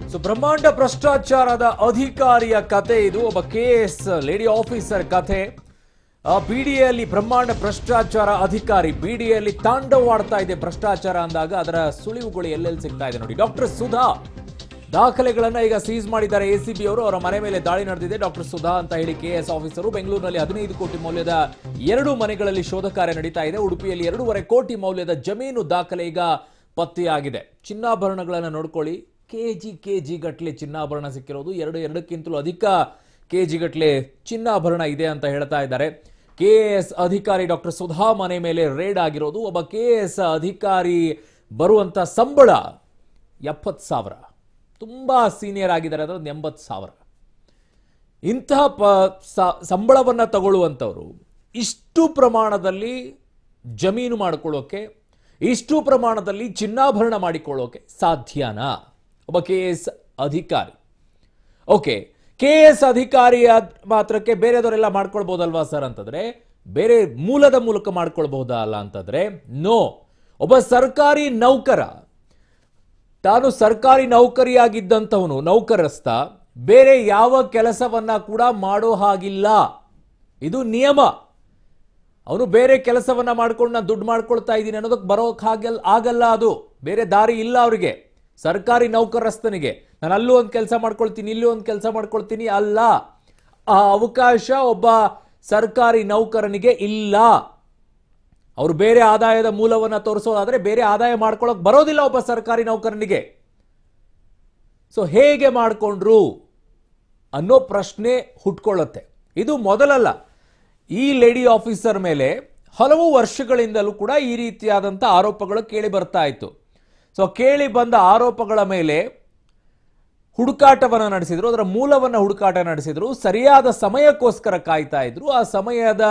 So ಬ್ರಹ್ಮಾಂಡ ಭ್ರಷ್ಟಾಚಾರದ ಅಧಿಕಾರಿಯ ಕತೆ ಇದು ಒಬ್ಬ ಕೆ ಎಸ್ ಲೇಡಿ ಆಫೀಸರ್ ಕಥೆ ಬಿಡಿಎಲ್ಲಿ ಬ್ರಹ್ಮಾಂಡ ಭ್ರಷ್ಟಾಚಾರ ಅಧಿಕಾರಿ ಬಿಡಿಎಲ್ಲಿ ತಾಂಡವಾಡ್ತಾ ಇದೆ ಭ್ರಷ್ಟಾಚಾರ ಅಂದಾಗ ಅದರ ಸುಳಿವುಗಳು ಎಲ್ಲೆಲ್ಲಿ ಸಿಗ್ತಾ ಇದೆ ನೋಡಿ ಡಾಕ್ಟರ್ ಸುಧಾ ದಾಖಲೆಗಳನ್ನ ಈಗ ಸೀಸ್ ಮಾಡಿದ್ದಾರೆ ಎಸಿಬಿ ಅವರು ಅವರ ಮನೆ ಮೇಲೆ ದಾಳಿ ನಡೆದಿದೆ ಡಾಕ್ಟರ್ ಸುಧಾ ಅಂತ ಹೇಳಿ ಕೆ ಎಸ್ ಆಫೀಸರು ಬೆಂಗಳೂರಿನಲ್ಲಿ ಹದಿನೈದು ಕೋಟಿ ಮೌಲ್ಯದ ಎರಡು ಮನೆಗಳಲ್ಲಿ ಶೋಧ ಕಾರ್ಯ ನಡೀತಾ ಇದೆ ಉಡುಪಿಯಲ್ಲಿ ಎರಡೂವರೆ ಕೋಟಿ ಮೌಲ್ಯದ ಜಮೀನು ದಾಖಲೆ ಈಗ ಪತ್ತೆಯಾಗಿದೆ ಚಿನ್ನಾಭರಣಗಳನ್ನು ನೋಡ್ಕೊಳ್ಳಿ ಕೆಜಿ ಕೆಜಿ ಗಟ್ಟಲೆ ಚಿನ್ನಾಭರಣ ಸಿಕ್ಕಿರೋದು ಎರಡು ಎರಡಕ್ಕಿಂತಲೂ ಅಧಿಕ ಕೆಜಿ ಗಟ್ಟಲೆ ಚಿನ್ನಾಭರಣ ಇದೆ ಅಂತ ಹೇಳ್ತಾ ಇದ್ದಾರೆ ಕೆ ಎಸ್ ಅಧಿಕಾರಿ ಡಾಕ್ಟರ್ ಸುಧಾ ಮನೆ ಮೇಲೆ ರೇಡ್ ಆಗಿರೋದು ಒಬ್ಬ ಕೆ ಎಸ್ ಅಧಿಕಾರಿ ಬರುವಂತ ಸಂಬಳ ಎಪ್ಪತ್ತು ಸಾವಿರ ತುಂಬಾ ಸೀನಿಯರ್ ಆಗಿದ್ದಾರೆ ಅಂದ್ರೆ ಒಂದು ಎಂಬತ್ತು ಸಾವಿರ ಇಂತಹ ಪ ಸ- ಸಂಬಳವನ್ನ ತಗೊಳ್ಳುವಂಥವ್ರು ಇಷ್ಟು ಪ್ರಮಾಣದಲ್ಲಿ ಜಮೀನು ಮಾಡಿಕೊಳ್ಳೋಕೆ ಇಷ್ಟು ಪ್ರಮಾಣದಲ್ಲಿ ಚಿನ್ನಾಭರಣ ಮಾಡಿಕೊಳ್ಳೋಕೆ ಸಾಧ್ಯನಾ ಒಬ್ಬ ಕೆ ಎಸ್ ಅಧಿಕಾರಿ ಓಕೆ ಕೆ ಎಸ್ ಅಧಿಕಾರಿಯ ಮಾತ್ರಕ್ಕೆ ಬೇರೆದವರೆಲ್ಲ ಮಾಡ್ಕೊಳ್ಬಹುದಲ್ವಾ ಸರ್ ಅಂತಂದ್ರೆ ಬೇರೆ ಮೂಲದ ಮೂಲಕ ಮಾಡ್ಕೊಳ್ಬಹುದಾ ಅಲ್ಲ ಅಂತಂದ್ರೆ ನೋ ಒಬ್ಬ ಸರ್ಕಾರಿ ನೌಕರ ತಾನು ಸರ್ಕಾರಿ ನೌಕರಿಯಾಗಿದ್ದಂಥವನು ನೌಕರಸ್ಥ ಬೇರೆ ಯಾವ ಕೆಲಸವನ್ನ ಕೂಡ ಮಾಡೋ ಹಾಗಿಲ್ಲ ಇದು ನಿಯಮ ಅವನು ಬೇರೆ ಕೆಲಸವನ್ನ ಮಾಡ್ಕೊಂಡು ನಾನು ದುಡ್ಡು ಮಾಡ್ಕೊಳ್ತಾ ಇದ್ದೀನಿ ಅನ್ನೋದಕ್ಕೆ ಬರೋಕ್ ಹಾಗಲ್ ಆಗಲ್ಲ ಅದು ಬೇರೆ ದಾರಿ ಇಲ್ಲ ಅವರಿಗೆ ಸರ್ಕಾರಿ ನೌಕರಸ್ಥನಿಗೆ ನಾನು ಅಲ್ಲೂ ಒಂದು ಕೆಲಸ ಮಾಡ್ಕೊಳ್ತೀನಿ ಇಲ್ಲೂ ಒಂದು ಕೆಲಸ ಮಾಡ್ಕೊಳ್ತೀನಿ ಅಲ್ಲ ಆ ಅವಕಾಶ ಒಬ್ಬ ಸರ್ಕಾರಿ ನೌಕರನಿಗೆ ಇಲ್ಲ ಅವರು ಬೇರೆ ಆದಾಯದ ಮೂಲವನ್ನ ತೋರಿಸೋದಾದ್ರೆ ಬೇರೆ ಆದಾಯ ಮಾಡ್ಕೊಳ್ಳೋಕೆ ಬರೋದಿಲ್ಲ ಒಬ್ಬ ಸರ್ಕಾರಿ ನೌಕರನಿಗೆ ಸೊ ಹೇಗೆ ಮಾಡಿಕೊಂಡ್ರು ಅನ್ನೋ ಪ್ರಶ್ನೆ ಹುಟ್ಕೊಳ್ಳುತ್ತೆ ಇದು ಮೊದಲಲ್ಲ ಈ ಲೇಡಿ ಆಫೀಸರ್ ಮೇಲೆ ಹಲವು ವರ್ಷಗಳಿಂದಲೂ ಕೂಡ ಈ ರೀತಿಯಾದಂಥ ಆರೋಪಗಳು ಕೇಳಿ ಬರ್ತಾ ಇತ್ತು ಸೊ ಕೇಳಿ ಬಂದ ಆರೋಪಗಳ ಮೇಲೆ ಹುಡುಕಾಟವನ್ನು ನಡೆಸಿದ್ರು ಅದರ ಮೂಲವನ್ನು ಹುಡುಕಾಟ ನಡೆಸಿದ್ರು ಸರಿಯಾದ ಸಮಯಕ್ಕೋಸ್ಕರ ಕಾಯ್ತಾ ಇದ್ರು ಆ ಸಮಯದ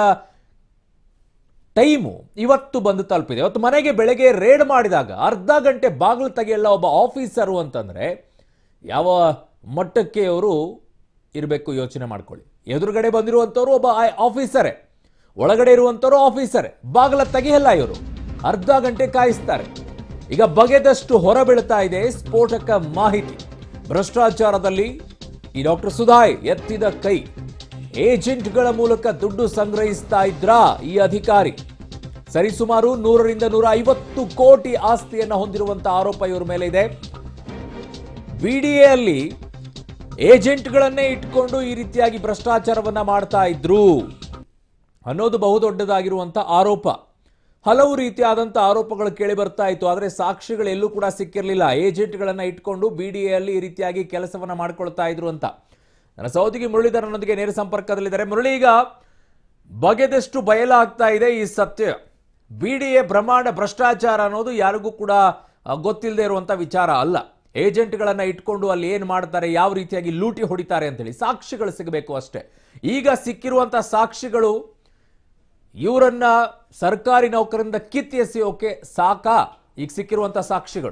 ಟೈಮು ಇವತ್ತು ಬಂದು ತಲುಪಿದೆ ಇವತ್ತು ಮನೆಗೆ ಬೆಳಗ್ಗೆ ರೇಡ್ ಮಾಡಿದಾಗ ಅರ್ಧ ಗಂಟೆ ಬಾಗಿಲು ತೆಗೆಯಲ್ಲ ಒಬ್ಬ ಆಫೀಸರು ಅಂತಂದ್ರೆ ಯಾವ ಮಟ್ಟಕ್ಕೆ ಅವರು ಇರಬೇಕು ಯೋಚನೆ ಮಾಡ್ಕೊಳ್ಳಿ ಎದುರುಗಡೆ ಬಂದಿರುವಂಥವ್ರು ಒಬ್ಬ ಆ- ಆಫೀಸರೇ ಒಳಗಡೆ ಇರುವಂಥವ್ರು ಆಫೀಸರೇ ಬಾಗಿಲ ತೆಗೆಯಲ್ಲ ಇವರು ಅರ್ಧ ಗಂಟೆ ಕಾಯಿಸ್ತಾರೆ ಈಗ ಬಗೆದಷ್ಟು ಹೊರ ಬೀಳ್ತಾ ಇದೆ ಸ್ಫೋಟಕ ಮಾಹಿತಿ ಭ್ರಷ್ಟಾಚಾರದಲ್ಲಿ ಈ ಡಾಕ್ಟರ್ ಸುಧಾಯ್ ಎತ್ತಿದ ಕೈ ಏಜೆಂಟ್ಗಳ ಮೂಲಕ ದುಡ್ಡು ಸಂಗ್ರಹಿಸ್ತಾ ಇದ್ರಾ ಈ ಅಧಿಕಾರಿ ಸರಿಸುಮಾರು ನೂರರಿಂದ ನೂರ ಐವತ್ತು ಕೋಟಿ ಆಸ್ತಿಯನ್ನ ಹೊಂದಿರುವಂತ ಆರೋಪ ಇವರ ಮೇಲೆ ಇದೆ ಬಿಡಿಎಲ್ಲಿ ಏಜೆಂಟ್ಗಳನ್ನೇ ಇಟ್ಕೊಂಡು ಈ ರೀತಿಯಾಗಿ ಭ್ರಷ್ಟಾಚಾರವನ್ನ ಮಾಡ್ತಾ ಇದ್ರು ಅನ್ನೋದು ಬಹುದೊಡ್ಡದಾಗಿರುವಂತ ಆರೋಪ ಹಲವು ರೀತಿಯಾದಂಥ ಆರೋಪಗಳು ಕೇಳಿ ಬರ್ತಾ ಇತ್ತು ಆದರೆ ಸಾಕ್ಷಿಗಳು ಎಲ್ಲೂ ಕೂಡ ಸಿಕ್ಕಿರಲಿಲ್ಲ ಏಜೆಂಟ್ಗಳನ್ನ ಇಟ್ಕೊಂಡು ಬಿಡಿಎಲ್ಲಿ ಈ ರೀತಿಯಾಗಿ ಕೆಲಸವನ್ನ ಮಾಡ್ಕೊಳ್ತಾ ಇದ್ರು ಅಂತ ನನ್ನ ಸಹೋದರಿ ಮುರಳೀಧರ್ ನನ್ನೊಂದಿಗೆ ನೇರ ಸಂಪರ್ಕದಲ್ಲಿದ್ದಾರೆ ಮುರಳಿ ಈಗ ಬಗೆದಷ್ಟು ಬಯಲಾಗ್ತಾ ಇದೆ ಈ ಸತ್ಯ ಬಿಡಿಎ ಬ್ರಹ್ಮಾಂಡ ಭ್ರಷ್ಟಾಚಾರ ಅನ್ನೋದು ಯಾರಿಗೂ ಕೂಡ ಗೊತ್ತಿಲ್ಲದೆ ಇರುವಂತ ವಿಚಾರ ಅಲ್ಲ ಏಜೆಂಟ್ಗಳನ್ನ ಇಟ್ಕೊಂಡು ಅಲ್ಲಿ ಏನ್ ಮಾಡ್ತಾರೆ ಯಾವ ರೀತಿಯಾಗಿ ಲೂಟಿ ಹೊಡಿತಾರೆ ಅಂತೇಳಿ ಸಾಕ್ಷಿಗಳು ಸಿಗಬೇಕು ಅಷ್ಟೇ ಈಗ ಸಿಕ್ಕಿರುವಂತ ಸಾಕ್ಷಿಗಳು ಇವರನ್ನ ಸರ್ಕಾರಿ ನೌಕರಿಂದ ಕಿತ್ತು ಎಸೆಯೋಕೆ ಸಾಕಾ ಈಗ ಸಿಕ್ಕಿರುವಂತ ಸಾಕ್ಷಿಗಳು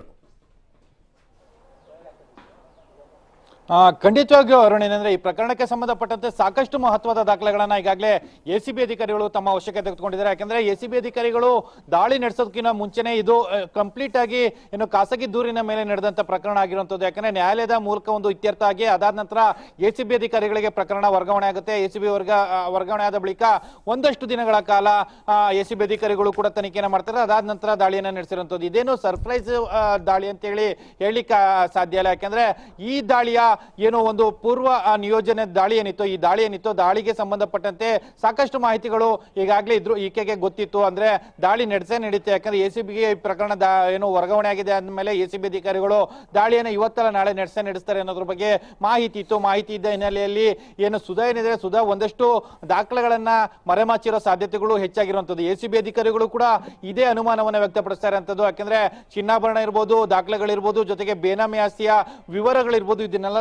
ಆ, ಖಂಡಿತವಾಗಿಯೂ ಅರುಣ್ ಏನಂದ್ರೆ ಈ ಪ್ರಕರಣಕ್ಕೆ ಸಂಬಂಧಪಟ್ಟಂತೆ ಸಾಕಷ್ಟು ಮಹತ್ವದ ದಾಖಲೆಗಳನ್ನ ಈಗಾಗಲೇ ಎಸಿಬಿ ಅಧಿಕಾರಿಗಳು ತಮ್ಮ ವಶಕ್ಕೆ ತೆಗೆದುಕೊಂಡಿದ್ದಾರೆ ಯಾಕಂದ್ರೆ ಎಸಿಬಿ ಅಧಿಕಾರಿಗಳು ದಾಳಿ ನಡೆಸೋದಕ್ಕಿಂತ ಮುಂಚೆನೆ ಇದು ಕಂಪ್ಲೀಟ್ ಆಗಿ ಏನು ಖಾಸಗಿ ದೂರಿನ ಮೇಲೆ ನಡೆದಂತ ಪ್ರಕರಣ ಆಗಿರುವಂತದ್ದು ಯಾಕಂದ್ರೆ ನ್ಯಾಯಾಲಯದ ಮೂಲಕ ಒಂದು ಇತ್ಯರ್ಥ ಆಗಿ ಅದಾದ ನಂತರ ಎಸಿಬಿ ಅಧಿಕಾರಿಗಳಿಗೆ ಪ್ರಕರಣ ವರ್ಗಾವಣೆ ಆಗುತ್ತೆ ಎಸಿಬಿ ವರ್ಗ ಆ, ವರ್ಗಾವಣೆ ಆದ ಬಳಿಕ ಒಂದಷ್ಟು ದಿನಗಳ ಕಾಲ ಎಸಿಬಿ ಅಧಿಕಾರಿಗಳು ಕೂಡ ತನಿಖೆಯನ್ನು ಮಾಡ್ತಾರೆ ಅದಾದ ನಂತರ ದಾಳಿಯನ್ನ ನಡೆಸಿರುವಂತದ್ದು ಇದೇನು ಸರ್ಪ್ರೈಸ್ ದಾಳಿ ಅಂತ ಹೇಳಿ ಹೇಳಲಿಕ್ಕೆ ಸಾಧ್ಯ ಇಲ್ಲ ಯಾಕಂದ್ರೆ ಈ ದಾಳಿಯ ಏನೋ ಒಂದು ಪೂರ್ವ ಆ, ನಿಯೋಜನೆ ದಾಳಿ ಏನಿತ್ತು ಈ ದಾಳಿ ಏನಿತ್ತು ದಾಳಿಗೆ ಸಂಬಂಧಪಟ್ಟಂತೆ ಸಾಕಷ್ಟು ಮಾಹಿತಿಗಳು ಈಗಾಗಲೇ ಇದ್ರು ಈಕೆಗೆ ಗೊತ್ತಿತ್ತು ಅಂದ್ರೆ ದಾಳಿ ನಡೆಸೇ ನಡೀತೆ ಯಾಕಂದ್ರೆ ಎ ಸಿ ಬಿಗೆ ಈ ಪ್ರಕರಣ ದಾ- ಏನು ವರ್ಗಾವಣೆ ಆಗಿದೆ ಅಂದಮೇಲೆ ಎ ಸಿ ಬಿ ಅಧಿಕಾರಿಗಳು ದಾಳಿಯನ್ನು ಇವತ್ತಲ್ಲ ನಾಳೆ ನಡೆಸೇ ನಡೆಸ್ತಾರೆ ಅನ್ನೋದ್ರ ಬಗ್ಗೆ ಮಾಹಿತಿ ಇತ್ತು ಮಾಹಿತಿ ಇದ್ದ ಹಿನ್ನೆಲೆಯಲ್ಲಿ ಏನು ಸುಧಾ ಏನಿದೆ ಸುಧಾ ಒಂದಷ್ಟು ದಾಖಲೆಗಳನ್ನ ಮರೆಮಾಚಿರೋ ಸಾಧ್ಯತೆಗಳು ಹೆಚ್ಚಾಗಿರುವಂತದ್ದು ಎ ಸಿ ಬಿ ಅಧಿಕಾರಿಗಳು ಕೂಡ ಇದೇ ಅನುಮಾನವನ್ನ ವ್ಯಕ್ತಪಡಿಸ್ತಾರೆ ಅಂತದ್ದು ಯಾಕಂದ್ರೆ ಚಿನ್ನಾಭರಣ ಇರ್ಬೋದು ದಾಖಲೆಗಳಿರ್ಬೋದು ಜೊತೆಗೆ ಬೇನಾಮಿ ಆಸ್ತಿಯ ವಿವರಗಳಿರ್ಬೋದು ಇದನ್ನೆಲ್ಲ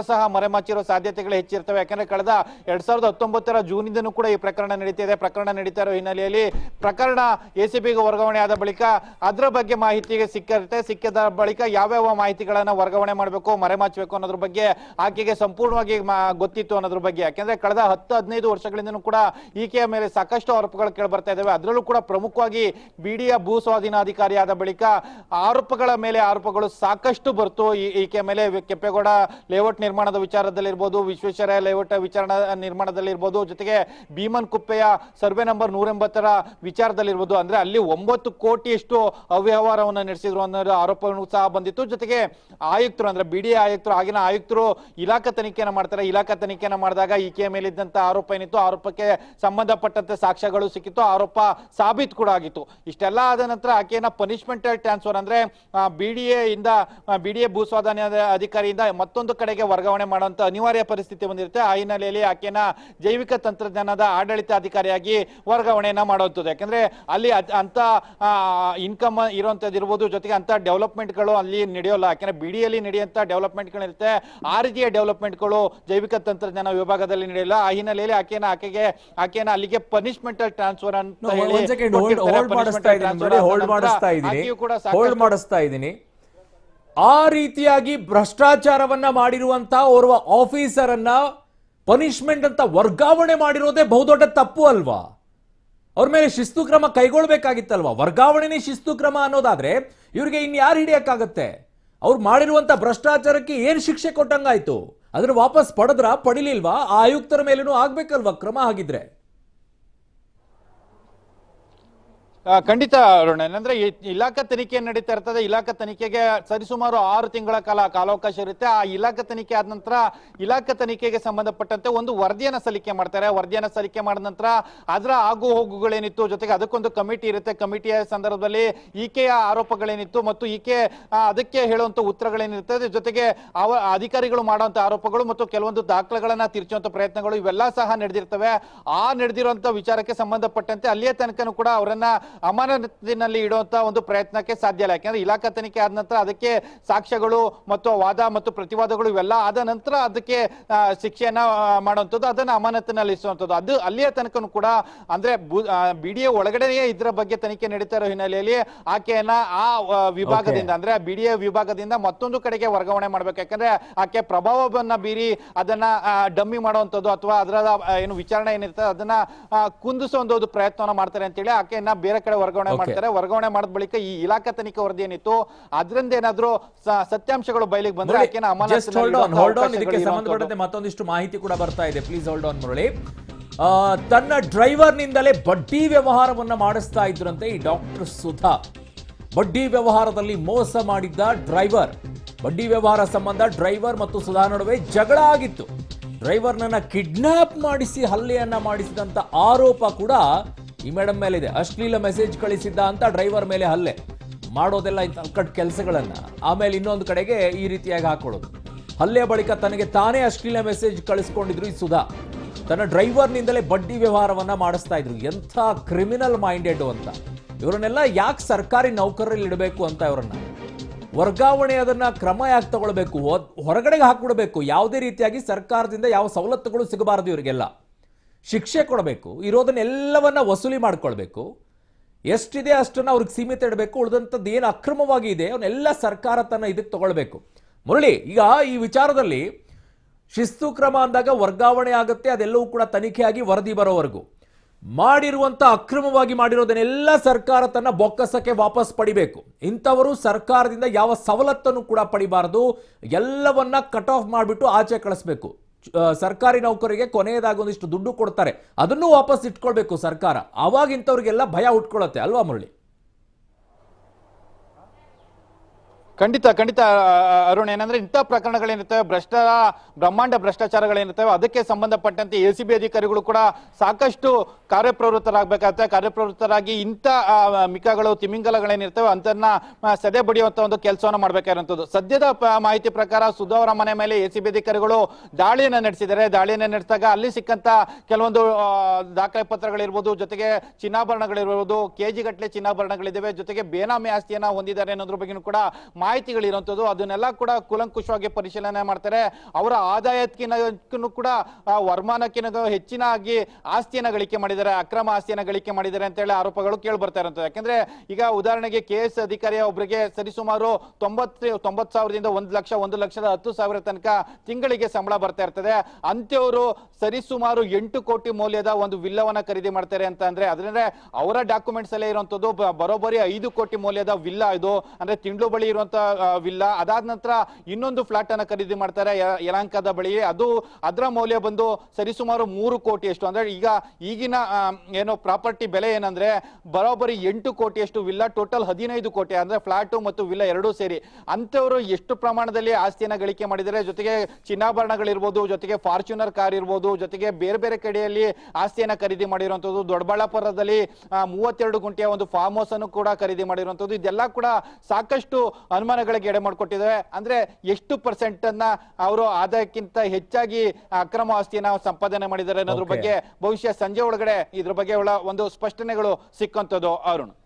ಸಹ ಮರೆಮಾಚಿರೋ ಸಾಧ್ಯತೆಗಳು ಹೆಚ್ಚಿರ್ತವೆ ಯಾಕಂದ್ರೆ ಕಳೆದ ಎರಡ್ ಸಾವಿರದ ಹತ್ತೊಂಬತ್ತರ ಜೂನಿಂದನೂ ಕೂಡ ಈ ಪ್ರಕರಣ ನಡೀತಿದೆ ಪ್ರಕರಣ ನಡೀತಾ ಇರೋ ಹಿನ್ನೆಲೆಯಲ್ಲಿ ಪ್ರಕರಣ ಎಸಿಬಿಗೆ ವರ್ಗಾವಣೆ ಆದ ಬಳಿಕ ಅದರ ಬಗ್ಗೆ ಮಾಹಿತಿಗೆ ಸಿಕ್ಕಿರುತ್ತೆ ಸಿಕ್ಕಿದ ಬಳಿಕ ಯಾವ್ಯಾವ ಮಾಹಿತಿಗಳನ್ನ ವರ್ಗಾವಣೆ ಮಾಡಬೇಕು ಮರೆಮಾಚಬೇಕು ಅನ್ನೋದ್ರ ಬಗ್ಗೆ ಆಕೆಗೆ ಸಂಪೂರ್ಣವಾಗಿ ಮಾ- ಗೊತ್ತಿತ್ತು ಅನ್ನೋದ್ರ ಬಗ್ಗೆ ಯಾಕೆಂದ್ರೆ ಕಳೆದ ಹತ್ತು ಹದಿನೈದು ವರ್ಷಗಳಿಂದನೂ ಕೂಡ ಈಕೆಯ ಮೇಲೆ ಸಾಕಷ್ಟು ಆರೋಪಗಳು ಕೇಳಿ ಬರ್ತಾ ಇದಾವೆ ಅದರಲ್ಲೂ ಕೂಡ ಪ್ರಮುಖವಾಗಿ ಬಿಡಿಯ ಭೂ ಸ್ವಾಧೀನಾಧಿಕಾರಿ ಆದ ಬಳಿಕ ಆರೋಪಗಳ ಮೇಲೆ ಆರೋಪಗಳು ಸಾಕಷ್ಟು ಬರ್ತು ಈ- ಈಕೆಯ ಮೇಲೆ ವಿ- ಕೆಂಪೇಗೌಡ ಲೇಔಟ್ ನಿರ್ಮಾಣದ ವಿಚಾರದಲ್ಲಿರ್ಬೋದು ವಿಶ್ವೇಶ್ವರಯ್ಯ ಲೇಔಟ್ ವಿಚಾರ ನಿರ್ಮಾಣದಲ್ಲಿರ್ಬೋದು ಜೊತೆಗೆ ಭೀಮನ್ ಕುಪ್ಪೆಯ ಸರ್ವೆ ನಂಬರ್ ನೂರ ಎಂಬತ್ತರ ವಿಚಾರದಲ್ಲಿರ್ಬೋದು ಅಂದ್ರೆ ಅಲ್ಲಿ ಒಂಬತ್ತು ಕೋಟಿಯಷ್ಟು ಅವ್ಯವಹಾರವನ್ನು ನಡೆಸಿದ್ರು ಅನ್ನೋ ಆರೋಪಗಳು ಸಹ ಬಂದಿತ್ತು ಜೊತೆಗೆ ಆಯುಕ್ತರು ಅಂದ್ರೆ ಬಿಡಿ ಆಯುಕ್ತರು ಆಗಿನ ಆಯುಕ್ತರು ಇಲಾಖಾ ತನಿಖೆಯನ್ನ ಮಾಡ್ತಾರೆ ಇಲಾಖಾ ತನಿಖೆಯನ್ನ ಮಾಡಿದಾಗ ಈಕೆಯ ಮೇಲಿದ್ದಂತ ಆರೋಪ ಏನಿತ್ತು ಆರೋಪಕ್ಕೆ ಸಂಬಂಧಪಟ್ಟಂತೆ ಸಾಕ್ಷ್ಯಗಳು ಸಿಕ್ಕಿತ್ತು ಆರೋಪ ಸಾಬೀತು ಕೂಡ ಆಗಿತ್ತು ಇಷ್ಟೆಲ್ಲ ಆದ ನಂತರ ಆಕೆಯನ್ನ ಪನಿಷ್ಮೆಂಟ್ ಟ್ರಾನ್ಸ್ಫರ್ ಅಂದ್ರೆ ಬಿಡಿಎ ಇಂದ ಬಿಡಿಎ ಭೂಸ್ವಾಧೀನ ಅಧಿಕಾರಿಯಿಂದ ಮತ್ತೊಂದು ಕಡೆಗೆ ವರ್ಗಾವಣೆ ಮಾಡುವಂತ ಅನಿವಾರ್ಯ ಪರಿಸ್ಥಿತಿ ಬಂದಿರುತ್ತೆ ಆ ಹಿನ್ನೆಲೆಯಲ್ಲಿ ಆಕೆಯನ್ನ ಜೈವಿಕ ತಂತ್ರಜ್ಞಾನದ ಆಡಳಿತಾಧಿಕಾರಿಯಾಗಿ ವರ್ಗಾವಣೆಯನ್ನ ಮಾಡುವಂಥದ್ದು ಯಾಕಂದ್ರೆ ಅಲ್ಲಿ ಅದ್- ಅಂತ ಇನ್ಕಮ್ ಇರುವಂತದ್ದು ಇರ್ಬೋದು ಜೊತೆಗೆ ಅಂತ ಡೆವಲಪ್ಮೆಂಟ್ಗಳು ಅಲ್ಲಿ ನಡೆಯೋಲ್ಲ ಯಾಕಂದ್ರೆ ಬಿಡಿಯಲ್ಲಿ ನಡೆಯುವಂತ ಡೆವಲಪ್ಮೆಂಟ್ಗಳಿರುತ್ತೆ ಆ ರೀತಿಯ ಡೆವಲಪ್ಮೆಂಟ್ಗಳು ಜೈವಿಕ ತಂತ್ರಜ್ಞಾನ ವಿಭಾಗದಲ್ಲಿ ನಡೆಯಲ್ಲ ಆ ಹಿನ್ನೆಲೆಯಲ್ಲಿ ಆಕೆನ ಆಕೆಗೆ ಆಕೆನ ಅಲ್ಲಿಗೆ ಪನಿಷ್ಮೆಂಟ್ ಟ್ರಾನ್ಸ್ಫರ್ ಅಂತ ಹೇಳಿ ಒಂದ್ ಸೆಕೆಂಡ್ ಹೋಲ್ಡ್ ಕೊಟ್ಟಿರ್ತಾರೆ. ಹೋಲ್ಡ್ ಮಾಡಿಸ್ತಾ punishment ಇದ್ದೀನಿ transfer ನೋಡಿ ಆದ ಹೋಲ್ಡ್ ನಂತರ ಮಾಡಿಸ್ತಾ ಇದ್ದೀನಿ ಆಕೆಯು ಕೂಡ ಹೋಲ್ಡ್ ಸಾಕಷ್ಟು ಮಾಡಿಸ್ತಾ ಇದ್ದೀನಿ ಆ ರೀತಿಯಾಗಿ ಭ್ರಷ್ಟಾಚಾರವನ್ನ ಮಾಡಿರುವಂತ ಓರ್ವ ಆಫೀಸರ್ ಅನ್ನ ಪನಿಷ್ಮೆಂಟ್ ಅಂತ ವರ್ಗಾವಣೆ ಮಾಡಿರೋದೇ ಬಹುದೊಡ್ಡ ತಪ್ಪು ಅಲ್ವಾ ಅವ್ರ ಮೇಲೆ ಶಿಸ್ತು ಕ್ರಮ ಕೈಗೊಳ್ಬೇಕಾಗಿತ್ತಲ್ವಾ ವರ್ಗಾವಣೆನೇ ಶಿಸ್ತು ಕ್ರಮ ಅನ್ನೋದಾದ್ರೆ ಇವ್ರಿಗೆ ಇನ್ಯಾರು ಹಿಡಿಯಕ್ಕಾಗತ್ತೆ ಅವ್ರು ಮಾಡಿರುವಂತ ಭ್ರಷ್ಟಾಚಾರಕ್ಕೆ ಏನ್ ಶಿಕ್ಷೆ ಕೊಟ್ಟಂಗಾಯ್ತು ಅದನ್ನ ವಾಪಸ್ ಪಡೆದ್ರ ಪಡಿಲಿಲ್ವಾ ಆ ಆಯುಕ್ತರ ಮೇಲೇನೂ ಆಗ್ಬೇಕಲ್ವಾ ಕ್ರಮ ಆಗಿದ್ರೆ ಆ, ಖಂಡಿತ ಅರುಣ್ ಏನಂದ್ರೆ ಈ ಇಲಾಖಾ ತನಿಖೆ ನಡೀತಾ ಇರ್ತದೆ ಇಲಾಖಾ ತನಿಖೆಗೆ ಸರಿಸುಮಾರು ಆರು ತಿಂಗಳ ಕಾಲ ಕಾಲಾವಕಾಶ ಇರುತ್ತೆ ಆ ಇಲಾಖಾ ತನಿಖೆ ಆದ ನಂತರ ಇಲಾಖಾ ತನಿಖೆಗೆ ಸಂಬಂಧಪಟ್ಟಂತೆ ಒಂದು ವರದಿಯನ್ನ ಸಲ್ಲಿಕೆ ಮಾಡ್ತಾರೆ ವರದಿಯನ್ನ ಸಲ್ಲಿಕೆ ಮಾಡಿದ ನಂತರ ಅದರ ಆಗು ಹೋಗುಗಳೇನಿತ್ತು ಜೊತೆಗೆ ಅದಕ್ಕೊಂದು ಕಮಿಟಿ ಇರುತ್ತೆ ಕಮಿಟಿಯ ಸಂದರ್ಭದಲ್ಲಿ ಈಕೆಯ ಆರೋಪಗಳೇನಿತ್ತು ಮತ್ತು ಈಕೆ ಆ, ಅದಕ್ಕೆ ಹೇಳುವಂತ ಉತ್ತರಗಳೇನಿರ್ತದೆ ಜೊತೆಗೆ ಅವ ಅಧಿಕಾರಿಗಳು ಮಾಡುವಂತ ಆರೋಪಗಳು ಮತ್ತು ಕೆಲವೊಂದು ದಾಖಲೆಗಳನ್ನ ತೀರ್ಚುವಂತ ಪ್ರಯತ್ನಗಳು ಇವೆಲ್ಲ ಸಹ ನಡೆದಿರ್ತವೆ ಆ ನಡೆದಿರುವಂತ ವಿಚಾರಕ್ಕೆ ಸಂಬಂಧಪಟ್ಟಂತೆ ಅಲ್ಲಿಯ ತನಕನೂ ಕೂಡ ಅವರನ್ನ ಅಮಾನತಿನಲ್ಲಿ ಇಡುವಂತ ಒಂದು ಪ್ರಯತ್ನಕ್ಕೆ ಸಾಧ್ಯ ಇಲ್ಲ ಯಾಕಂದ್ರೆ ಇಲಾಖಾ ತನಿಖೆ ಆದ ನಂತರ ಅದಕ್ಕೆ ಸಾಕ್ಷ್ಯಗಳು ಮತ್ತು ವಾದ ಮತ್ತು ಪ್ರತಿವಾದಗಳು ಇವೆಲ್ಲ ಆದ ನಂತರ ಅದಕ್ಕೆ ಆ, ಶಿಕ್ಷೆಯನ್ನ ಆ, ಮಾಡುವಂಥದ್ದು ಅದನ್ನ ಅಮಾನತಿನಲ್ಲಿ ಇಸುವಂಥದ್ದು ಅದು ಅಲ್ಲಿಯ ತನಕನೂ ಕೂಡ ಅಂದ್ರೆ ಬಿಡಿಎ ಒಳಗಡೆಯೇ ಇದರ ಬಗ್ಗೆ ತನಿಖೆ ನಡೀತಾ ಇರೋ ಹಿನ್ನೆಲೆಯಲ್ಲಿ ಆಕೆಯನ್ನ ಆ ಆ, ವಿಭಾಗದಿಂದ ಅಂದ್ರೆ ಬಿಡಿಎ ವಿಭಾಗದಿಂದ ಮತ್ತೊಂದು ಕಡೆಗೆ ವರ್ಗಾವಣೆ ಮಾಡ್ಬೇಕು ಯಾಕಂದ್ರೆ ಆಕೆ ಪ್ರಭಾವವನ್ನ ಬೀರಿ ಅದನ್ನ ಡಮ್ಮಿ ಮಾಡುವಂಥದ್ದು ಅಥವಾ ಅದರ ಆ, ಏನು ವಿಚಾರಣೆ ಏನಿರ್ತದೆ ಅದನ್ನ ಆ, ಕುಂದಿಸುವ ಒಂದು ಪ್ರಯತ್ನವನ್ನ ಮಾಡ್ತಾರೆ ಅಂತೇಳಿ ಆಕೆಯನ್ನ ಬೇರೆ ಕಡೆ ವರ್ಗಾವಣೆ Okay. ಮಾಡ್ತಾರೆ ವರ್ಗಾವಣೆ ಮಾಡಿದ ಬಳಿಕ ಈ ಇಲಾಖಾ ತನಿಖೆ ವರದಿ ಏನಿತ್ತು ಅದರಿಂದ ಏನಾದ್ರೂ ಸ- ಸತ್ಯಾಂಶಗಳು ಬಯಲಿಗೆ ಬಂದ್ರೆ ಆಕೆನ just hold on hold on ಇದಕ್ಕೆ ಅಮಾನತಿನಲ್ಲಿ ಸಂಬಂಧಪಟ್ಟಂತೆ ಮತ್ತೊಂದಿಷ್ಟು ಮಾಹಿತಿ ಕೂಡ ಬರ್ತಾ ಇದೆ ಪ್ಲೀಸ್ ಹೋಲ್ಡ್ ಆನ್ ಮುರಳಿ ಆ, ತನ್ನ ಡ್ರೈವರ್ ನಿಂದಲೇ ಬಡ್ಡಿ ವ್ಯವಹಾರವನ್ನ ಮಾಡಿಸ್ತಾ ಇದ್ರಂತೆ ಈ ಡಾಕ್ಟರ್ ಸುಧಾ ಬಡ್ಡಿ ವ್ಯವಹಾರದಲ್ಲಿ ಮೋಸ ಮಾಡಿದ್ದ ಡ್ರೈವರ್ ಬಡ್ಡಿ ವ್ಯವಹಾರ ಸಂಬಂಧ ಡ್ರೈವರ್ ಮತ್ತು ಸುಧಾ ನಡುವೆ ಜಗಳ ಆಗಿತ್ತು ಡ್ರೈವರ್ನನ್ನ ಕಿಡ್ನಾಪ್ ಮಾಡಿಸಿ ಹಲ್ಲೆಯನ್ನ ಮಾಡಿಸಿದಂತ ಆರೋಪ ಕೂಡ ಈ ಮೇಡಮ್ ಮೇಲೆ ಇದೆ ಅಶ್ಲೀಲ ಮೆಸೇಜ್ ಕಳಿಸಿದ್ದ ಅಂತ ಡ್ರೈವರ್ ಮೇಲೆ ಹಲ್ಲೆ ಮಾಡೋದೆಲ್ಲ ಇಂಥ ಕಟ್ ಕೆಲಸಗಳನ್ನ ಆಮೇಲೆ ಇನ್ನೊಂದು ಕಡೆಗೆ ಈ ರೀತಿಯಾಗಿ ಹಾಕೊಳ್ಳೋದು ಹಲ್ಲೆ ಬಳಿಕ ತನಗೆ ತಾನೇ ಅಶ್ಲೀಲ ಮೆಸೇಜ್ ಕಳಿಸ್ಕೊಂಡಿದ್ರು ಈ ಸುಧಾ ತನ್ನ ಡ್ರೈವರ್ನಿಂದಲೇ ಬಡ್ಡಿ ವ್ಯವಹಾರವನ್ನ ಮಾಡಿಸ್ತಾ ಇದ್ರು ಎಂಥ ಕ್ರಿಮಿನಲ್ ಮೈಂಡೆಡ್ ಅಂತ ಇವರನ್ನೆಲ್ಲ ಯಾಕೆ ಸರ್ಕಾರಿ ನೌಕರರಲ್ಲಿ ಇಡಬೇಕು ಅಂತ ಇವರನ್ನ ವರ್ಗಾವಣೆ ಅದನ್ನ ಕ್ರಮ ಯಾಕೆ ತಗೊಳ್ಬೇಕು ಹೊದ್- ಹೊರಗಡೆಗೆ ಹಾಕ್ಬಿಡ್ಬೇಕು ಯಾವುದೇ ರೀತಿಯಾಗಿ ಸರ್ಕಾರದಿಂದ ಯಾವ ಸವಲತ್ತುಗಳು ಸಿಗಬಾರದು ಇವರಿಗೆಲ್ಲ ಶಿಕ್ಷೆ ಕೊಡಬೇಕು ಇರೋದನ್ನೆಲ್ಲವನ್ನ ವಸೂಲಿ ಮಾಡ್ಕೊಳ್ಬೇಕು ಎಷ್ಟಿದೆ ಅಷ್ಟನ್ನ ಅವ್ರಿಗೆ ಸೀಮಿತ ಇಡಬೇಕು ಉಳಿದಂಥದ್ದು ಏನು ಅಕ್ರಮವಾಗಿ ಇದೆ ಅವನ್ನೆಲ್ಲ ಸರ್ಕಾರ ತನ್ನ ಇದಕ್ಕೆ ತಗೊಳ್ಬೇಕು ಮುರಳಿ ಈಗ ಈ ವಿಚಾರದಲ್ಲಿ ಶಿಸ್ತು ಕ್ರಮ ಅಂದಾಗ ವರ್ಗಾವಣೆ ಆಗುತ್ತೆ ಅದೆಲ್ಲವೂ ಕೂಡ ತನಿಖೆಯಾಗಿ ವರದಿ ಬರೋವರೆಗೂ ಮಾಡಿರುವಂತ ಅಕ್ರಮವಾಗಿ ಮಾಡಿರೋದನ್ನೆಲ್ಲ ಸರ್ಕಾರ ತನ್ನ ಬೊಕ್ಕಸಕ್ಕೆ ವಾಪಸ್ ಪಡಿಬೇಕು ಇಂಥವರು ಸರ್ಕಾರದಿಂದ ಯಾವ ಸವಲತ್ತನ್ನು ಕೂಡ ಪಡಿಬಾರದು ಎಲ್ಲವನ್ನ ಕಟ್ ಆಫ್ ಮಾಡಿಬಿಟ್ಟು ಆಚೆ ಕಳಿಸ್ಬೇಕು ಆ, ಸರ್ಕಾರಿ ನೌಕರಿಗೆ ಕೊನೆಯದಾಗಿ ಒಂದಿಷ್ಟು ದುಡ್ಡು ಕೊಡ್ತಾರೆ ಅದನ್ನು ವಾಪಸ್ ಇಟ್ಕೊಳ್ಬೇಕು ಸರ್ಕಾರ ಅವಾಗ ಇಂಥವ್ರಿಗೆಲ್ಲ ಭಯ ಉಟ್ಕೊಳ್ಳುತ್ತೆ ಅಲ್ವಾ ಮುರಳಿ ಖಂಡಿತ ಖಂಡಿತ ಆ, ಅರುಣ್ ಏನಂದ್ರೆ ಇಂಥ ಪ್ರಕರಣಗಳೇನಿರ್ತವೆ ಭ್ರಷ್ಟ ಬ್ರಹ್ಮಾಂಡ ಭ್ರಷ್ಟಾಚಾರಗಳೇನಿರ್ತವೆ ಅದಕ್ಕೆ ಸಂಬಂಧಪಟ್ಟಂತೆ ಎ ಸಿ ಬಿ ಅಧಿಕಾರಿಗಳು ಕೂಡ ಸಾಕಷ್ಟು ಕಾರ್ಯಪ್ರವೃತ್ತರಾಗಬೇಕಾಗುತ್ತೆ ಕಾರ್ಯಪ್ರವೃತ್ತರಾಗಿ ಇಂಥ ಆ, ಮಿಕಗಳು ತಿಮಿಂಗಲಗಳೇನಿರ್ತವೆ ಅಂತನ್ನ ಆ, ಸದೆ ಬಡಿಯುವಂತ ಒಂದು ಕೆಲಸವನ್ನ ಮಾಡ್ಬೇಕಾಗಿರುವಂಥದ್ದು ಸದ್ಯದ ಪ- ಮಾಹಿತಿ ಪ್ರಕಾರ ಸುಧಾ ಅವರ ಮನೆ ಮೇಲೆ ಎ ಸಿ ಬಿ ಅಧಿಕಾರಿಗಳು ದಾಳಿಯನ್ನ ನಡೆಸಿದ್ದಾರೆ ದಾಳಿಯನ್ನ ನಡೆಸಿದಾಗ ಅಲ್ಲಿ ಸಿಕ್ಕಂತ ಕೆಲವೊಂದು ಆ, ದಾಖಲೆ ಪತ್ರಗಳಿರ್ಬೋದು ಜೊತೆಗೆ ಚಿನ್ನಾಭರಣಗಳಿರ್ಬೋದು ಕೆಜಿ ಗಟ್ಟಲೆ ಚಿನ್ನಾಭರಣಗಳಿದ್ದಾವೆ ಜೊತೆಗೆ ಬೇನಾಮಿ ಆಸ್ತಿಯನ್ನ ಹೊಂದಿದ್ದಾರೆ ಅನ್ನೋದ್ರ ಬಗ್ಗೆನೂ ಕೂಡ ಮಾಹಿತಿಗಳಿರುವಂಥದ್ದು ಅದನ್ನೆಲ್ಲ ಕೂಡ ಕೂಲಂಕುಷವಾಗಿ ಪರಿಶೀಲನೆ ಮಾಡ್ತಾರೆ ಅವರ ಆದಾಯಕ್ಕಿನ ಕೂಡ ಆ, ವರಮಾನಕ್ಕಿಂತ ಹೆಚ್ಚಿನ ಆಗಿ ಆಸ್ತಿಯನ್ನ ಗಳಿಕೆ ಮಾಡಿದ್ದಾರೆ ಅಕ್ರಮ ಆಸ್ತಿಯನ್ನ ಗಳಿಕೆ ಮಾಡಿದ್ದಾರೆ ಅಂತ ಹೇಳಿ ಆರೋಪಗಳು ಕೇಳಿ ಬರ್ತಾ ಇರುವಂತದ್ದು ಯಾಕಂದ್ರೆ ಈಗ ಉದಾಹರಣೆಗೆ ಕೆ ಎಸ್ ಅಧಿಕಾರಿಯ ಒಬ್ಬರಿಗೆ ಸರಿಸುಮಾರು ತೊಂಬತ್ತು ತೊಂಬತ್ತು ಸಾವಿರದಿಂದ ಒಂದು ಲಕ್ಷ ಒಂದು ಲಕ್ಷದ ಹತ್ತು ಸಾವಿರ ತನಕ ತಿಂಗಳಿಗೆ ಸಂಬಳ ಬರ್ತಾ ಇರ್ತದೆ ಅಂತ್ಯವರು ಸರಿಸುಮಾರು ಎಂಟು ಕೋಟಿ ಮೌಲ್ಯದ ಒಂದು ವಿಲ್ಲವನ್ನ ಖರೀದಿ ಮಾಡ್ತಾರೆ ಅಂತ ಅಂದ್ರೆ ಅದ್ರಂದ್ರೆ ಅವರ ಡಾಕ್ಯುಮೆಂಟ್ಸ್ ಅಲ್ಲೇ ಇರುವಂತದ್ದು ಬ- ಬರೋಬ್ಬರಿ ಐದು ಕೋಟಿ ಮೌಲ್ಯದ ವಿಲ್ಲ ಇದು ಅಂದ್ರೆ ತಿಂಡ್ಲು ಬಳಿ ಇರುವಂತ ಆ, ವಿಲ್ಲ ಅದಾದ ನಂತರ ಇನ್ನೊಂದು ಫ್ಲಾಟ್ ಅನ್ನ ಖರೀದಿ ಮಾಡ್ತಾರೆ ಯ- ಯಲಹಂಕದ ಬಳಿ ಅದು ಅದರ ಮೌಲ್ಯ ಬಂದು ಸರಿಸುಮಾರು ಮೂರು ಕೋಟಿ ಅಷ್ಟು ಅಂದ್ರೆ ಈಗ ಈಗಿನ ಆ, ಏನು ಪ್ರಾಪರ್ಟಿ ಬೆಲೆ ಏನಂದ್ರೆ ಬರೋಬ್ಬರಿ ಎಂಟು ಕೋಟಿಯಷ್ಟು ವಿಲ್ಲ ಟೋಟಲ್ ಹದಿನೈದು ಕೋಟಿ ಅಂದ್ರೆ ಫ್ಲಾಟ್ ಮತ್ತು ವಿಲ್ಲ ಎರಡೂ ಸೇರಿ ಅಂತವರು ಎಷ್ಟು ಪ್ರಮಾಣದಲ್ಲಿ ಆಸ್ತಿಯನ್ನ ಗಳಿಕೆ ಮಾಡಿದ್ದಾರೆ ಜೊತೆಗೆ ಚಿನ್ನಾಭರಣಗಳಿರ್ಬೋದು ಜೊತೆಗೆ ಫಾರ್ಚುನರ್ ಕಾರ್ ಇರ್ಬೋದು ಜೊತೆಗೆ ಬೇರೆ ಬೇರೆ ಕಡೆಯಲ್ಲಿ ಆಸ್ತಿಯನ್ನ ಖರೀದಿ ಮಾಡಿರುವಂತದ್ದು ದೊಡ್ಡಬಳ್ಳಾಪುರದಲ್ಲಿ ಆ, ಮೂವತ್ತೆರಡು ಗುಂಟೆಯ ಒಂದು ಫಾರ್ಮ್ ಹೌಸ್ ಅನ್ನು ಕೂಡ ಖರೀದಿ ಮಾಡಿರುವಂತದ್ದು ಇದೆಲ್ಲ ಕೂಡ ಸಾಕಷ್ಟು ಅನುಮಾನಗಳಿಗೆ ಎಡೆ ಮಾಡಿಕೊಟ್ಟಿದ್ದಾರೆ ಅಂದ್ರೆ ಎಷ್ಟು ಪರ್ಸೆಂಟ್ ಅನ್ನ ಅವರು ಆದಾಯಕ್ಕಿಂತ ಹೆಚ್ಚಾಗಿ ಅಕ್ರಮ ಆಸ್ತಿಯನ್ನ ಸಂಪಾದನೆ ಮಾಡಿದ್ದಾರೆ ಅನ್ನೋದ್ರ Okay. ಬಗ್ಗೆ ಬಹುಶಃ ಸಂಜೆ ಒಳಗಡೆ ಇದ್ರ ಬಗ್ಗೆ ಒಳ ಒಂದು ಸ್ಪಷ್ಟನೆಗಳು ಸಿಕ್ಕಂತದ್ದು ಅರುಣ್